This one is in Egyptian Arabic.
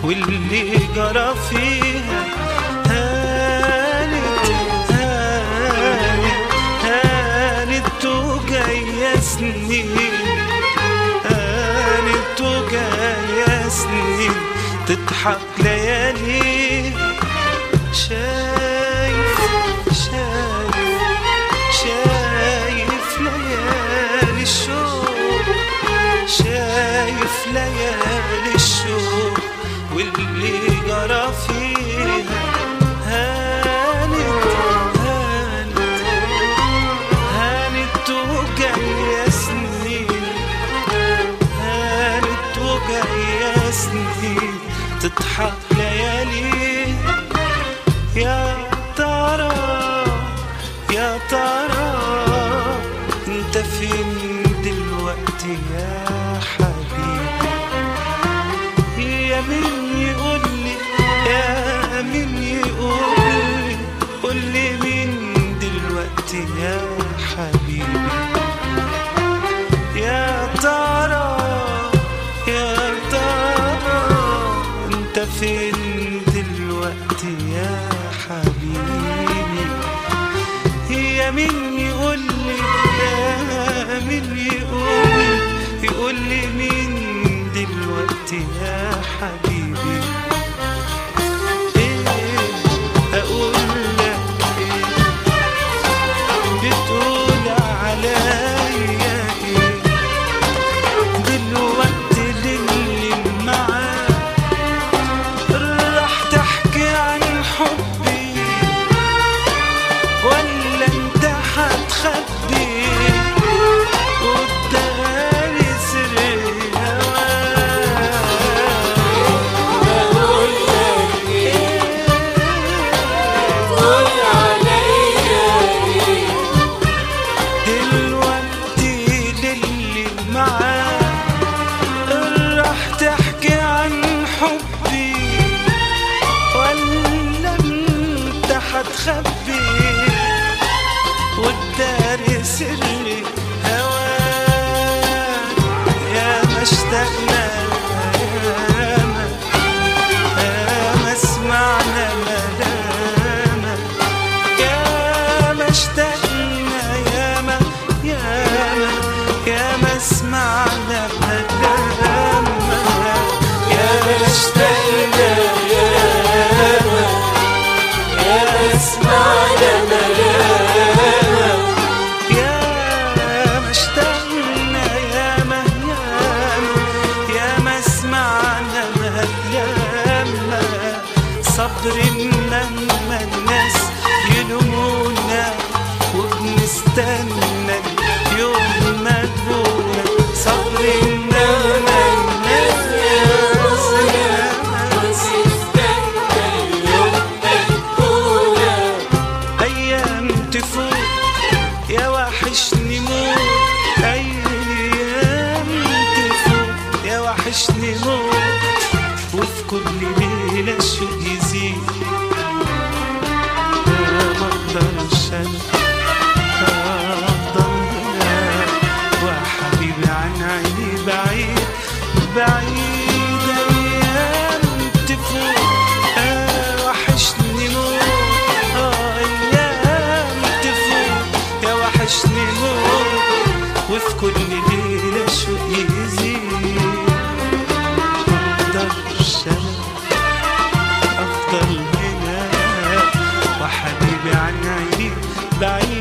واللي جرى فيها هانت هانت هانت وجاية سنين هانت وجاية سنين تضحك ليالي شايف شايف شايف ليالي الشوق شايف ليالي الشوق واللي جرى فيها هانت هانت هانت وجاية سنين هانت وجاية سنين تضحك ليالي يا ترى يا ترى انت فين دلوقتي يا حبيبي يا مين يقول لي يا مين يقول لي قول لي مين دلوقتي يا حبيبي يا ترى يا ترى انت فين دلوقتي يا حبيبي يا مين يقول لي يا مين يقول لي يقول لي مين دلوقتي يا حبيبي ايه اقول لك ايه بتقول عليا ايه دلوقتي للي معاك راح تحكي عن حبي ولا انت هتخبي قدامي سر دلوقتي للي معاك راح تحكي عن حبي ولا انت هتخبي والداري سري هواك يا ما اشتقنا يا ما يا ما سمعنا ملامك يا ما اشتقنا يا ما يا ما يا ما سمعنا ملامك يا ما اشتقنا يا ما يا ما سمعنا ملامك يا ما اشتقنا يا ما يا ما يا ما سمعنا ملامك صبر لما الناس يلومونا وبنستنى يوم ما تبونا صبر لما الناس أيام تفوت يا وحشني موت أيام تفوت يا وحشني موت وفي كل ليلة الشوق يزيد أنا ما أقدرش أنا أفضل هنا وحبيبي عن عيني بعيد بعيد أيام تفوت آه وحشني موت آه أيام تفوت يا وحشني موت وفي كل ليلة شوق يزيد مقدرش أنا أفضل هنا وحبيبي عن عيني بعيد